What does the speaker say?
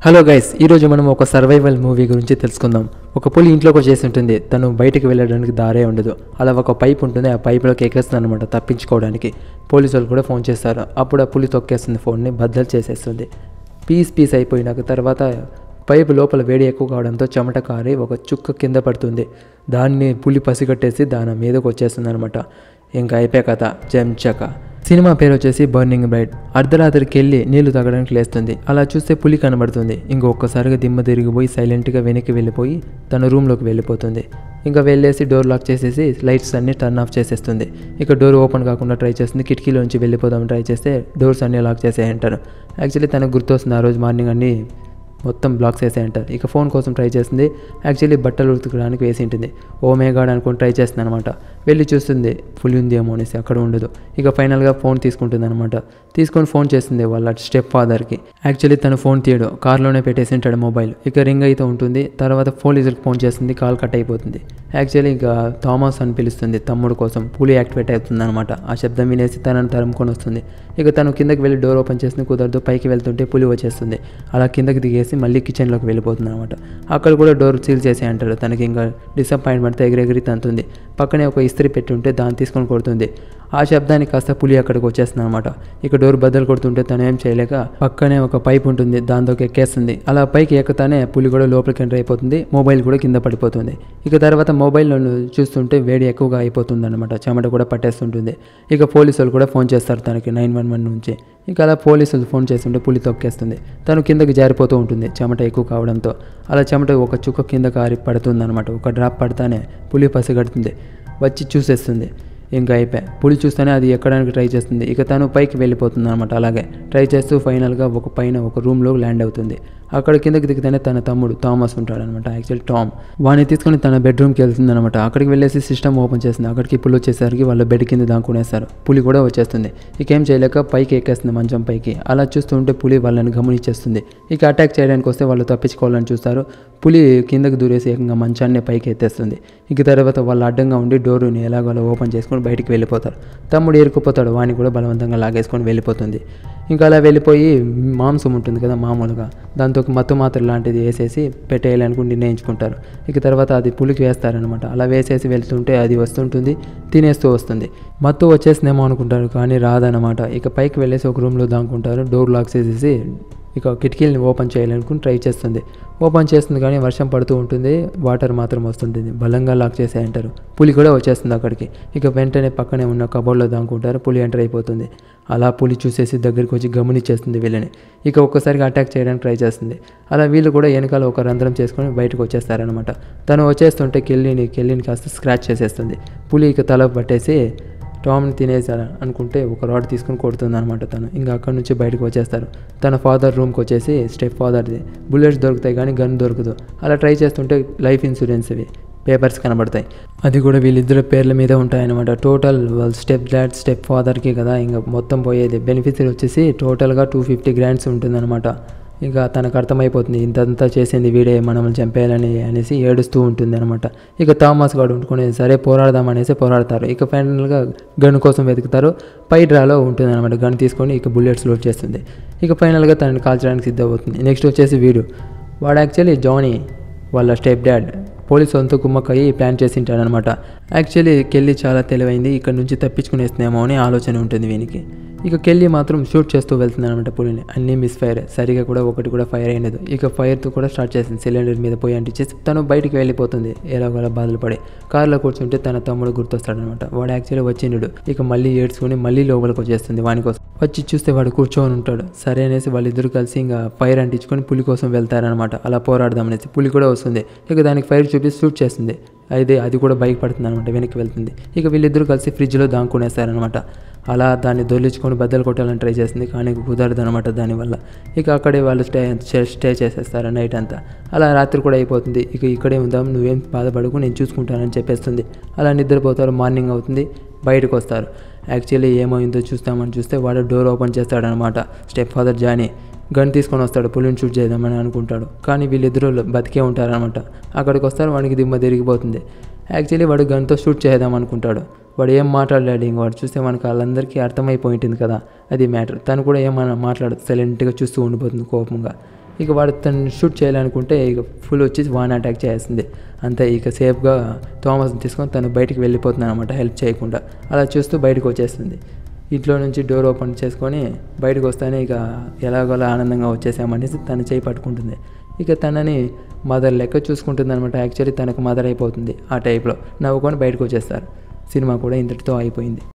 hello guys ఈరోజు మనం ఒక సర్వైవల్ మూవీ గురించి తెలుసుకుందాం ఒక పులి ఇంట్లోకి వచ్చేసి ఉంటుంది తను బయటికి వెళ్ళడానికి దారే ఉండదు అలా ఒక పైప్ ఉంటుంది ఆ పైప్లోకి ఎక్కేస్తుంది అనమాట తప్పించుకోవడానికి పోలీసు వాళ్ళు కూడా ఫోన్ చేస్తారు అప్పుడు ఆ పులి తొక్కేస్తుంది ఫోన్ని బద్దలు చేసేస్తుంది పీస్ పీస్ అయిపోయినాక తర్వాత పైపు లోపల వేడి ఎక్కువ కావడంతో చెమట కారి ఒక చుక్క కింద పడుతుంది దాన్ని పులి పసిగట్టేసి దాని మీదకి వచ్చేస్తుంది అనమాట ఇంకా అయిపోయే కథ చెంచక సినిమా పేరు వచ్చేసి బర్నింగ్ బ్రైట్ అర్ధరాత్రికి వెళ్ళి నీళ్లు తాగడానికి లేస్తుంది అలా చూస్తే పులి కనబడుతుంది ఇంకొకసారిగా దిమ్మ తిరిగిపోయి సైలెంట్గా వెనక్కి వెళ్ళిపోయి తన రూమ్లోకి వెళ్ళిపోతుంది ఇంకా వెళ్ళేసి డోర్ లాక్ చేసేసి లైట్స్ అన్ని టర్న్ ఆఫ్ చేసేస్తుంది ఇక డోర్ ఓపెన్ కాకుండా ట్రై చేస్తుంది కిటికీలోంచి వెళ్ళిపోదామని ట్రై చేస్తే డోర్స్ అన్నీ లాక్ చేసేయంటారు యాక్చువల్లీ తనకు గుర్తొస్తుంది ఆ రోజు మార్నింగ్ అన్నీ మొత్తం బ్లాక్ చేసేయంటారు ఇక ఫోన్ కోసం ట్రై చేస్తుంది యాక్చువల్లీ బట్టలు ఉతుకడానికి వేసి ఉంటుంది ఓ మేగాడ్ అనుకొని ట్రై చేస్తుంది అనమాట వెళ్ళి చూస్తుంది ఫుల్ ఉంది ఏమో అనేసి అక్కడ ఉండదు ఇక ఫైనల్గా ఫోన్ తీసుకుంటుంది అనమాట తీసుకొని ఫోన్ చేస్తుంది వాళ్ళ స్టెప్ ఫాదర్కి యాక్చువల్లీ తను ఫోన్ తీయడు కార్లోనే పెట్టేసి ఉంటాడు మొబైల్ ఇక రింగ్ అయితే ఉంటుంది తర్వాత పోలీసులకు ఫోన్ చేస్తుంది కాల్ కట్ అయిపోతుంది యాక్చువల్లీ ఇక థామస్ అని పిలుస్తుంది తమ్ముడు కోసం పులి యాక్టివేట్ అవుతుంది అనమాట ఆ శబ్దం వినేసి తనని తరుముకొని వస్తుంది ఇక తను కిందకి వెళ్ళి డోర్ ఓపెన్ చేస్తుంది కుదరదు పైకి వెళ్తుంటే పులి వచ్చేస్తుంది అలా కిందకి దిగేసి మళ్ళీ కిచెన్లోకి వెళ్ళిపోతుంది అనమాట అక్కడ కూడా డోర్ సీల్ చేసి అంటారు తనకి ఇంకా డిసప్పాయింట్మెంట్ ఎగిరెగిరి తంతుంది పక్కనే ఒక ఇస్త్రీ పెట్టి ఉంటే దాన్ని తీసుకొని కొడుతుంది ఆ శబ్దానికి కాస్త పులి అక్కడికి వచ్చేస్తుంది అనమాట ఇక డోర్ బద్దలు కొడుతుంటే తను ఏం చేయలేక పక్కనే ఒక పైప్ ఉంటుంది దాంతోకి ఎక్కేస్తుంది అలా పైకి ఎక్కతానే పులి కూడా లోపలికి ఎంటర్ అయిపోతుంది మొబైల్ కూడా కింద పడిపోతుంది ఇక తర్వాత మొబైల్లో చూస్తుంటే వేడి ఎక్కువగా అయిపోతుంది అనమాట చెమట కూడా పట్టేస్తుంటుంది ఇక పోలీసులు కూడా ఫోన్ చేస్తారు తనకి నైన్ వన్ వన్ నుంచి ఇక అలా పోలీసులు ఫోన్ చేస్తుంటే పులి తొక్కేస్తుంది తను కిందకి జారిపోతూ ఉంటుంది చెమట ఎక్కువ కావడంతో అలా చెమట ఒక చుక్క కింద కారి పడుతుంది అనమాట ఒక డ్రాప్ పడతానే పులి పసిగడుతుంది వచ్చి చూసేస్తుంది ఇంకా అయిపోయి పులి చూస్తేనే అది ఎక్కడానికి ట్రై చేస్తుంది ఇక తను పైకి వెళ్ళిపోతుంది అనమాట అలాగే ట్రై చేస్తూ ఫైనల్గా ఒక పైన ఒక రూమ్లో ల్యాండ్ అవుతుంది అక్కడ కిందకి దిగితేనే తన తమ్ముడు థామస్ ఉంటాడనమాట యాక్చువల్ టామ్ వాడిని తీసుకొని తన బెడ్రూమ్కి వెళ్తుంది అనమాట అక్కడికి వెళ్ళేసి సిస్టమ్ ఓపెన్ చేస్తుంది అక్కడికి పులి వచ్చేసరికి వాళ్ళ బెడ్ కింద దాక్కునేస్తారు పులి కూడా వచ్చేస్తుంది ఇక ఏం చేయలేక పైకి ఎక్కేస్తుంది మంచం పైకి అలా చూస్తూ ఉంటే పులి వాళ్ళని గమనించేస్తుంది ఇక అటాక్ చేయడానికి వస్తే వాళ్ళు తప్పించుకోవాలని చూస్తారు పులి కిందకి దూరేసి ఏకంగా మంచాన్ని పైకి ఎత్తేస్తుంది ఇక తర్వాత వాళ్ళు అడ్డంగా ఉండి డోరుని ఎలాగోలా ఓపెన్ చేసుకొని బయటికి వెళ్ళిపోతారు తమ్ముడు ఇరుక్కుపోతాడు వాడిని కూడా బలవంతంగా లాగేసుకొని వెళ్ళిపోతుంది ఇంకా అలా వెళ్ళిపోయి మాంసం ఉంటుంది కదా మామూలుగా దాంతో ఒక మత్తు మాత్ర లాంటిది వేసేసి పెట్టేయాలనుకుని నిర్ణయించుకుంటారు ఇక తర్వాత అది పులికి వేస్తారనమాట అలా వేసేసి వెళ్తుంటే అది వస్తుంటుంది తినేస్తూ వస్తుంది మత్తు వచ్చేసిందేమో అనుకుంటారు కానీ రాదనమాట ఇక పైకి వెళ్ళేసి ఒక రూమ్లో దాంకుంటారు డోర్ లాక్ చేసేసి ఇక కిటికీలని ఓపెన్ చేయాలనుకుని ట్రై చేస్తుంది ఓపెన్ చేస్తుంది కానీ వర్షం పడుతూ ఉంటుంది వాటర్ మాత్రం వస్తుంటుంది బలంగా లాక్ చేసే అంటారు పులి కూడా వచ్చేస్తుంది అక్కడికి ఇక వెంటనే పక్కనే ఉన్న కబోర్డ్లో దాంకుంటారు పులి ఎంటర్ అయిపోతుంది అలా పులి చూసేసి దగ్గరికి వచ్చి గమనించేస్తుంది వీళ్ళని ఇక ఒక్కసారిగా అటాక్ చేయడానికి ట్రై చేస్తుంది అలా వీళ్ళు కూడా వెనకాల ఒక రంధ్రం చేసుకొని బయటకు వచ్చేస్తారనమాట తను వచ్చేస్తుంటే కెళ్ళిని కెళ్ళిని కాస్త స్క్రాచ్ చేసేస్తుంది పులి ఇక తల పట్టేసి టామ్ని తినేసారు అనుకుంటే ఒక రాడ్ తీసుకొని కొడుతుంది అనమాట తను ఇంకా అక్కడి నుంచి బయటకు వచ్చేస్తారు తన ఫాదర్ రూమ్కి వచ్చేసి స్టెప్ ఫాదర్ది బుల్లెట్స్ దొరుకుతాయి కానీ గన్ దొరకదు అలా ట్రై చేస్తుంటే లైఫ్ ఇన్సూరెన్స్ ఇవి పేపర్స్ కనబడతాయి అది కూడా వీళ్ళిద్దరు పేర్ల మీద ఉంటాయన్నమాట టోటల్ వాళ్ళ స్టెప్ డాడ్ స్టెప్ ఫాదర్కి కదా ఇంకా మొత్తం పోయేది బెనిఫిట్స్ వచ్చేసి టోటల్గా టూ ఫిఫ్టీ గ్రాండ్స్ ఉంటుందన్నమాట ఇక తనకు అర్థమైపోతుంది ఇంతంతా చేసింది వీడే మనల్ని చంపేయాలని అనేసి ఏడుస్తూ ఉంటుంది అనమాట ఇక థామస్ గారు ఉంటుకుని సరే పోరాడదాం అనేసి పోరాడతారు ఇక ఫైనల్గా గన్ కోసం వెతుకుతారు పై డ్రాలో ఉంటుంది అనమాట గన్ తీసుకొని ఇక బుల్లెట్స్ లోడ్ చేస్తుంది ఇక ఫైనల్గా తనని కాల్చడానికి సిద్ధమవుతుంది నెక్స్ట్ వచ్చేసి వీడు వాడు యాక్చువల్లీ జానీ వాళ్ళ స్టెప్ డాడ్ పోలీసు అంతా కుమ్మక్కయ్యి ప్లాన్ చేసి ఉంటాడనమాట యాక్చువల్లీ కెళ్ళి చాలా తెలివైంది ఇక్కడ నుంచి తప్పించుకునేస్తున్నామో అని ఆలోచన ఉంటుంది వీనికి ఇక కెళ్ళి మాత్రం షూట్ చేస్తూ వెళ్తుంది అనమాట పులిని అన్నీ మిస్ ఫైర్ సరిగా కూడా ఒకటి కూడా ఫైర్ అయినదు ఇక ఫైర్తో కూడా స్టార్ట్ చేసింది సిలిండర్ మీద పోయి అంటించేసి తను బయటికి వెళ్ళిపోతుంది ఎలాగోలా బాధలు పడి కార్లో కూర్చుంటే తన తమ్ముడు గుర్తొస్తాడనమాట వాడు యాక్చువల్లీ వచ్చిండు ఇక మళ్ళీ ఏడ్చుకుని మళ్ళీ లోపలికి వచ్చేస్తుంది వాని కోసం వచ్చి చూస్తే వాడు కూర్చొని ఉంటాడు సరే అనేసి వాళ్ళిద్దరు కలిసి ఇంకా ఫైర్ అంటించుకొని పులి కోసం వెళ్తారనమాట అలా పోరాడదామనేసి పులి కూడా వస్తుంది ఇక దానికి ఫైర్ చూపిస్తే షూట్ చేస్తుంది అయితే అది కూడా బైక్ పడుతుంది అనమాట వెనక్కి వెళ్తుంది ఇక వీళ్ళిద్దరూ కలిసి ఫ్రిడ్జ్లో దాంకునేస్తారనమాట అలా దాన్ని దొర్లించుకొని బద్దలు కొట్టాలని ట్రై చేస్తుంది కానీ కుదరదు అనమాట దానివల్ల ఇక అక్కడే వాళ్ళు స్టే స్టే చేసేస్తారు నైట్ అంతా అలా రాత్రి కూడా అయిపోతుంది ఇక ఇక్కడే ఉందాం నువ్వేం బాధపడకు నేను చూసుకుంటానని చెప్పేస్తుంది అలా నిద్రపోతారు మార్నింగ్ అవుతుంది బయటకు వస్తారు యాక్చువల్లీ ఏమైందో చూస్తామని చూస్తే వాడు డోర్ ఓపెన్ చేస్తాడనమాట స్టెప్ ఫాదర్ జానీ గన్ తీసుకొని వస్తాడు పులిని షూట్ చేద్దామని అనుకుంటాడు కానీ వీళ్ళిద్దరూ బతికే ఉంటారనమాట అక్కడికి వస్తారు వాడికి దిమ్మ తిరిగిపోతుంది యాక్చువల్లీ వాడు గన్తో షూట్ చేద్దాం అనుకుంటాడు వాడు ఏం మాట్లాడలేడు ఇంక వాడు చూస్తే మనకు వాళ్ళందరికీ అర్థమైపోయింటుంది కదా అది మ్యాటర్ తను కూడా ఏమన్నా మాట్లాడదు సైలెంట్గా చూస్తూ ఉండిపోతుంది కోపంగా ఇక వాడు తను షూట్ చేయాలనుకుంటే ఇక ఫుల్ వచ్చి వాన్ అటాక్ చేస్తుంది అంతే ఇక సేఫ్గా థామస్ని తీసుకొని తను బయటికి వెళ్ళిపోతుంది అనమాట హెల్ప్ చేయకుండా అలా చూస్తూ బయటకు వచ్చేస్తుంది ఇంట్లో నుంచి డోర్ ఓపెన్ చేసుకొని బయటకు వస్తానే ఇక ఎలాగోలా ఆనందంగా వచ్చేసామనేసి తన చేయి పట్టుకుంటుంది ఇక తనని మదర్ లెక్క చూసుకుంటుంది అనమాట యాక్చువల్లీ తనకు మదర్ అయిపోతుంది ఆ టైప్లో నవ్వుకొని బయటకు వచ్చేస్తారు సినిమా కూడా ఇంతటితో అయిపోయింది